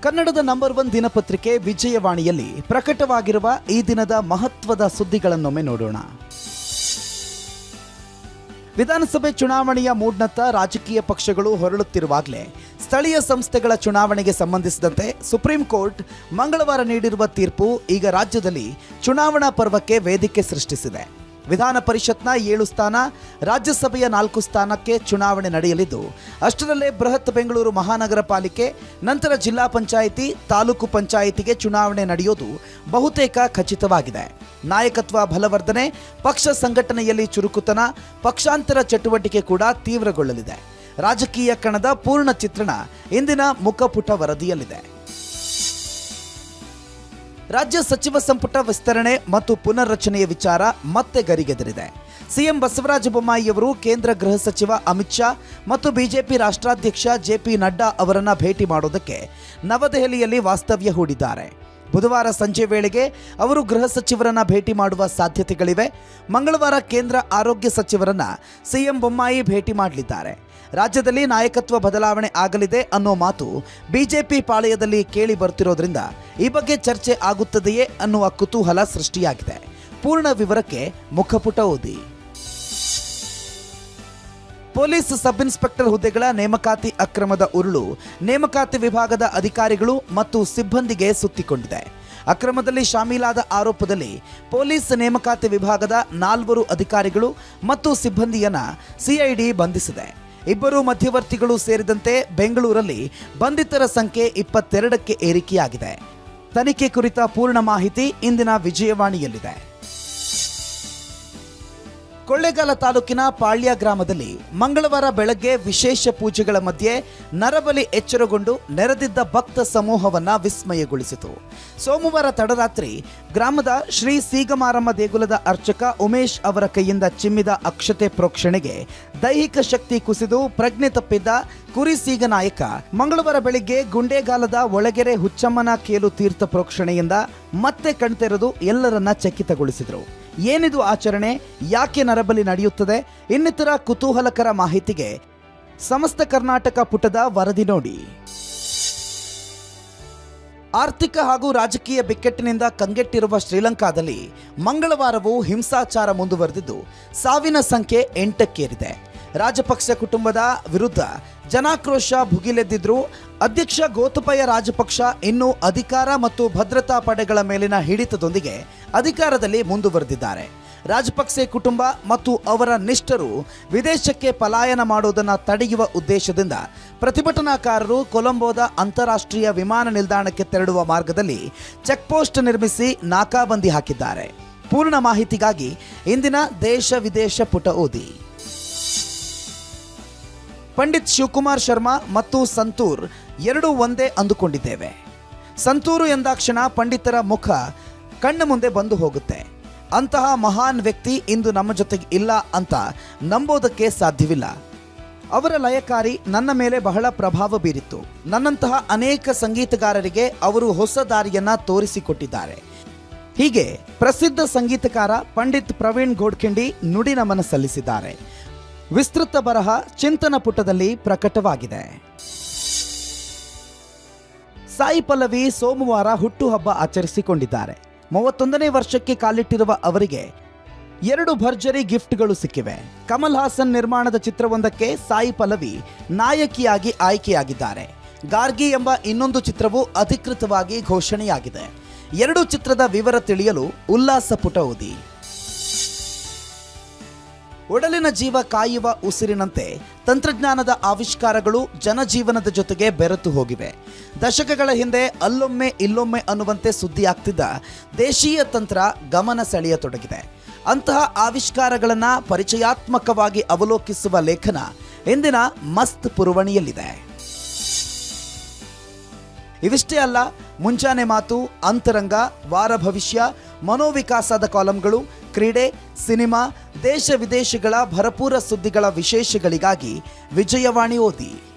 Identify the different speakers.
Speaker 1: ಕನ್ನಡದ number one ದಿನಪತ್ರಿಕೆ ವಿಜಯವಾಣಿಯಲ್ಲಿ ಪ್ರಕಟವಾಗಿರುವ ಈ ದಿನದ ಮಹತ್ವದ ಸುದ್ದಿಗಳನ್ನೊಮ್ಮೆ ನೋಡೋಣ ವಿಧಾನಸಭೆ ಚುನಾವಣೆಯ ಮೂಡ್ನತ್ತ ರಾಜಕೀಯ ಪಕ್ಷಗಳು ಹೊರಳುತ್ತಿರುವಾಗಲೇ ಸ್ಥಳೀಯ ಸಂಸ್ಥೆಗಳ ಚುನಾವಣೆಗೆ ಸಂಬಂಧಿಸಿದಂತೆ ಸುಪ್ರೀಂ ಕೋರ್ಟ್ ಮಂಗಳವಾರ ನೀಡಿರುವ ತೀರ್ಪು ಈಗ ರಾಜ್ಯದಲ್ಲಿ ಚುನಾವಣಾ ಪರ್ವಕ್ಕೆ ವೇದಿಕೆ ಸೃಷ್ಟಿಸಿದೆ ವಿಧಾನ ಪರಿಷತ್ನ ಏಳು ಸ್ಥಾನ ರಾಜ್ಯಸಭೆಯ ನಾಲ್ಕು ಸ್ಥಾನಕ್ಕೆ ಚುನಾವಣೆ ನಡೆಯಲಿದ್ದು ಅಷ್ಟರಲ್ಲೇ ಬೃಹತ್ ಬೆಂಗಳೂರು ಮಹಾನಗರ ಪಾಲಿಕೆ ನಂತರ ಜಿಲ್ಲಾ ಪಂಚಾಯಿತಿ ತಾಲೂಕು ಪಂಚಾಯಿತಿಗೆ ಚುನಾವಣೆ ನಡೆಯೋದು ಬಹುತೇಕ ಖಚಿತವಾಗಿದೆ ನಾಯಕತ್ವ ಬಲವರ್ಧನೆ ಪಕ್ಷ ಸಂಘಟನೆಯಲ್ಲಿ ಚುರುಕುತನ ಪಕ್ಷಾಂತರ ಚಟುವಟಿಕೆ ಕೂಡ ತೀವ್ರಗೊಳ್ಳಲಿದೆ ರಾಜಕೀಯ ಕಣದ ಪೂರ್ಣ ಚಿತ್ರಣ ಇಂದಿನ ಮುಖಪುಟ ವರದಿಯಲ್ಲಿದೆ ರಾಜ್ಯ ಸಚಿವ ಸಂಪುಟ ವಿಸ್ತರಣೆ ಮತ್ತು ಪುನರ್ರಚನೆಯ ವಿಚಾರ ಮತ್ತೆ ಗರಿಗೆದರಿದೆ ಸಿಎಂ ಬಸವರಾಜ ಬೊಮ್ಮಾಯಿಯವರು ಕೇಂದ್ರ ಗೃಹ ಸಚಿವ ಅಮಿತ್ ಶಾ ಮತ್ತು ಬಿಜೆಪಿ ರಾಷ್ಟ್ರಾಧ್ಯಕ್ಷ ಜೆಪಿ ನಡ್ಡಾ ಅವರನ್ನ ಭೇಟಿ ಮಾಡೋದಕ್ಕೆ ನವದೆಹಲಿಯಲ್ಲಿ ವಾಸ್ತವ್ಯ ಹೂಡಿದ್ದಾರೆ ಬುಧವಾರ ಸಂಜೆ ವೇಳೆಗೆ ಅವರು ಗೃಹ ಸಚಿವರನ್ನ ಭೇಟಿ ಮಾಡುವ ಸಾಧ್ಯತೆಗಳಿವೆ ಮಂಗಳವಾರ ಕೇಂದ್ರ ಆರೋಗ್ಯ ಸಚಿವರನ್ನ ಸಿಎಂ ಬೊಮ್ಮಾಯಿ ಭೇಟಿ ಮಾಡಲಿದ್ದಾರೆ ರಾಜ್ಯದಲ್ಲಿ ನಾಯಕತ್ವ ಬದಲಾವಣೆ ಆಗಲಿದೆ ಅನ್ನೋ ಮಾತು ಬಿಜೆಪಿ ಪಾಳೆಯದಲ್ಲಿ ಕೇಳಿ ಬರ್ತಿರೋದ್ರಿಂದ ಈ ಬಗ್ಗೆ ಚರ್ಚೆ ಆಗುತ್ತದೆಯೇ ಅನ್ನುವ ಕುತೂಹಲ ಸೃಷ್ಟಿಯಾಗಿದೆ ಪೂರ್ಣ ವಿವರಕ್ಕೆ ಮುಖಪುಟ ಓದಿ ಪೊಲೀಸ್ ಸಬ್ ಇನ್ಸ್ಪೆಕ್ಟರ್ ಹುದ್ದೆಗಳ ನೇಮಕಾತಿ ಅಕ್ರಮದ ಉರುಳು ನೇಮಕಾತಿ ವಿಭಾಗದ ಅಧಿಕಾರಿಗಳು ಮತ್ತು ಸಿಬ್ಬಂದಿಗೆ ಸುತ್ತಿಕೊಂಡಿದೆ ಅಕ್ರಮದಲ್ಲಿ ಶಾಮೀಲಾದ ಆರೋಪದಲ್ಲಿ ಪೊಲೀಸ್ ನೇಮಕಾತಿ ವಿಭಾಗದ ನಾಲ್ವರು ಅಧಿಕಾರಿಗಳು ಮತ್ತು ಸಿಬ್ಬಂದಿಯನ್ನ ಸಿಐಡಿ ಬಂಧಿಸಿದೆ ಇಬ್ಬರು ಮಧ್ಯವರ್ತಿಗಳು ಸೇರಿದಂತೆ ಬೆಂಗಳೂರಲ್ಲಿ ಬಂಧಿತರ ಸಂಖ್ಯೆ ಇಪ್ಪತ್ತೆರಡಕ್ಕೆ ಏರಿಕೆಯಾಗಿದೆ ತನಿಖೆ ಕುರಿತ ಪೂರ್ಣ ಮಾಹಿತಿ ಇಂದಿನ ವಿಜಯವಾಣಿಯಲ್ಲಿದೆ ಕೊಳ್ಳೇಗಾಲ ತಾಲೂಕಿನ ಪಾಳ್ಯ ಗ್ರಾಮದಲ್ಲಿ ಮಂಗಳವಾರ ಬೆಳಗ್ಗೆ ವಿಶೇಷ ಪೂಜೆಗಳ ಮಧ್ಯೆ ನರಬಲಿ ಎಚ್ಚರಗೊಂಡು ನೆರೆದಿದ್ದ ಭಕ್ತ ಸಮೂಹವನ್ನ ವಿಸ್ಮಯಗೊಳಿಸಿತು ಸೋಮವಾರ ತಡರಾತ್ರಿ ಗ್ರಾಮದ ಶ್ರೀ ಸೀಗಮಾರಮ್ಮ ದೇಗುಲದ ಅರ್ಚಕ ಉಮೇಶ್ ಅವರ ಕೈಯಿಂದ ಚಿಮ್ಮಿದ ಅಕ್ಷತೆ ಪ್ರೋಕ್ಷಣೆಗೆ ದೈಹಿಕ ಶಕ್ತಿ ಕುಸಿದು ಪ್ರಜ್ಞೆ ತಪ್ಪಿದ್ದ ಕುರಿ ಸೀಗ ನಾಯಕ ಮಂಗಳವಾರ ಬೆಳಿಗ್ಗೆ ಗುಂಡೇಗಾಲದ ಒಳಗೆರೆ ಹುಚ್ಚಮ್ಮನ ಕೇಲು ತೀರ್ಥ ಪ್ರೋಕ್ಷಣೆಯಿಂದ ಮತ್ತೆ ಕಣ್ತೆರೆದು ಎಲ್ಲರನ್ನ ಚಕಿತಗೊಳಿಸಿದರು ಏನಿದು ಆಚರಣೆ ಯಾಕೆ ನರಬಲಿ ನಡೆಯುತ್ತದೆ ಇನ್ನಿತರ ಕುತೂಹಲಕರ ಮಾಹಿತಿಗೆ ಸಮಸ್ತ ಕರ್ನಾಟಕ ಪುಟದ ವರದಿ ನೋಡಿ ಆರ್ಥಿಕ ಹಾಗೂ ರಾಜಕೀಯ ಬಿಕ್ಕಟ್ಟಿನಿಂದ ಕಂಗೆಟ್ಟಿರುವ ಶ್ರೀಲಂಕಾದಲ್ಲಿ ಮಂಗಳವಾರವೂ ಹಿಂಸಾಚಾರ ಮುಂದುವರೆದಿದ್ದು ಸಾವಿನ ಸಂಖ್ಯೆ ಎಂಟಕ್ಕೇರಿದೆ ರಾಜಪಕ್ಸ ಕುಟುಂಬದ ವಿರುದ್ಧ ಜನಾಕ್ರೋಶ ಭುಗಿಲೆದ್ದಿದ್ರು ಅಧ್ಯಕ್ಷ ಗೋತಬಯ ರಾಜಪಕ್ಷ ಇನ್ನೂ ಅಧಿಕಾರ ಮತ್ತು ಭದ್ರತಾ ಪಡೆಗಳ ಮೇಲಿನ ಹಿಡಿತದೊಂದಿಗೆ ಅಧಿಕಾರದಲ್ಲಿ ಮುಂದುವರೆದಿದ್ದಾರೆ ರಾಜಪಕ್ಸೆ ಕುಟುಂಬ ಮತ್ತು ಅವರ ನಿಷ್ಠರು ವಿದೇಶಕ್ಕೆ ಪಲಾಯನ ಮಾಡೋದನ್ನು ತಡೆಯುವ ಉದ್ದೇಶದಿಂದ ಪ್ರತಿಭಟನಾಕಾರರು ಕೊಲಂಬೋದ ಅಂತಾರಾಷ್ಟ್ರೀಯ ವಿಮಾನ ನಿಲ್ದಾಣಕ್ಕೆ ತೆರಳುವ ಮಾರ್ಗದಲ್ಲಿ ಚೆಕ್ಪೋಸ್ಟ್ ನಿರ್ಮಿಸಿ ನಾಕಾಬಂದಿ ಹಾಕಿದ್ದಾರೆ ಪೂರ್ಣ ಮಾಹಿತಿಗಾಗಿ ಇಂದಿನ ದೇಶ ವಿದೇಶ ಪುಟ ಓದಿ ಪಂಡಿತ್ ಶಿವಕುಮಾರ್ ಶರ್ಮಾ ಮತ್ತು ಸಂತೂರ್ ಎರಡೂ ಒಂದೇ ಅಂದುಕೊಂಡಿದ್ದೇವೆ ಸಂತೂರು ಎಂದಾಕ್ಷಣ ಪಂಡಿತರ ಮುಖ ಕಣ್ಣ ಮುಂದೆ ಬಂದು ಹೋಗುತ್ತೆ ಅಂತಹ ಮಹಾನ್ ವ್ಯಕ್ತಿ ಇಂದು ನಮ್ಮ ಜೊತೆಗೆ ಇಲ್ಲ ಅಂತ ನಂಬೋದಕ್ಕೆ ಸಾಧ್ಯವಿಲ್ಲ ಅವರ ಲಯಕಾರಿ ನನ್ನ ಮೇಲೆ ಬಹಳ ಪ್ರಭಾವ ಬೀರಿತ್ತು ನನ್ನಂತಹ ಅನೇಕ ಸಂಗೀತಗಾರರಿಗೆ ಅವರು ಹೊಸ ದಾರಿಯನ್ನ ತೋರಿಸಿಕೊಟ್ಟಿದ್ದಾರೆ ಹೀಗೆ ಪ್ರಸಿದ್ಧ ಸಂಗೀತಕಾರ ಪಂಡಿತ್ ಪ್ರವೀಣ್ ಗೋಡ್ಖಿಂಡಿ ನುಡಿ ನಮನ ಸಲ್ಲಿಸಿದ್ದಾರೆ ವಿಸ್ತೃತ ಬರಹ ಚಿಂತನ ಪುಟದಲ್ಲಿ ಪ್ರಕಟವಾಗಿದೆ ಸಾಯಿ ಪಲ್ಲವಿ ಸೋಮವಾರ ಹುಟ್ಟುಹಬ್ಬ ಆಚರಿಸಿಕೊಂಡಿದ್ದಾರೆ ಮೂವತ್ತೊಂದನೇ ವರ್ಷಕ್ಕೆ ಕಾಲಿಟ್ಟಿರುವ ಅವರಿಗೆ ಎರಡು ಭರ್ಜರಿ ಗಿಫ್ಟ್ಗಳು ಸಿಕ್ಕಿವೆ ಕಮಲ್ ಹಾಸನ್ ನಿರ್ಮಾಣದ ಚಿತ್ರವೊಂದಕ್ಕೆ ಸಾಯಿ ಪಲ್ಲವಿ ನಾಯಕಿಯಾಗಿ ಆಯ್ಕೆಯಾಗಿದ್ದಾರೆ ಗಾರ್ಗಿ ಎಂಬ ಇನ್ನೊಂದು ಚಿತ್ರವು ಅಧಿಕೃತವಾಗಿ ಘೋಷಣೆಯಾಗಿದೆ ಎರಡು ಚಿತ್ರದ ವಿವರ ತಿಳಿಯಲು ಉಲ್ಲಾಸ ಪುಟ ಓದಿ ಒಡಲಿನ ಜೀವ ಕಾಯುವ ಉಸಿರಿನಂತೆ ತಂತ್ರಜ್ಞಾನದ ಆವಿಷ್ಕಾರಗಳು ಜನಜೀವನದ ಜೊತೆಗೆ ಬೆರೆತು ಹೋಗಿವೆ ದಶಕಗಳ ಹಿಂದೆ ಅಲ್ಲೊಮ್ಮೆ ಇಲ್ಲೊಮ್ಮೆ ಅನ್ನುವಂತೆ ಸುದ್ದಿಯಾಗ್ತಿದ್ದ ದೇಶೀಯ ತಂತ್ರ ಗಮನ ಸೆಳೆಯತೊಡಗಿದೆ ಅಂತಹ ಆವಿಷ್ಕಾರಗಳನ್ನು ಪರಿಚಯಾತ್ಮಕವಾಗಿ ಅವಲೋಕಿಸುವ ಲೇಖನ ಇಂದಿನ ಮಸ್ತ್ ಪುರವಣಿಯಲ್ಲಿದೆ ಇವಿಷ್ಟೇ ಅಲ್ಲ ಮುಂಚಾನೆ ಮಾತು ಅಂತರಂಗ ವಾರ ಭವಿಷ್ಯ ಮನೋವಿಕಾಸದ ಕಾಲಂಗಳು ಕ್ರೀಡೆ ಸಿನಿಮಾ ದೇಶ ವಿದೇಶಗಳ ಭರಪೂರ ಸುದ್ದಿಗಳ ವಿಶೇಷಗಳಿಗಾಗಿ ವಿಜಯವಾಣಿ ಓದಿ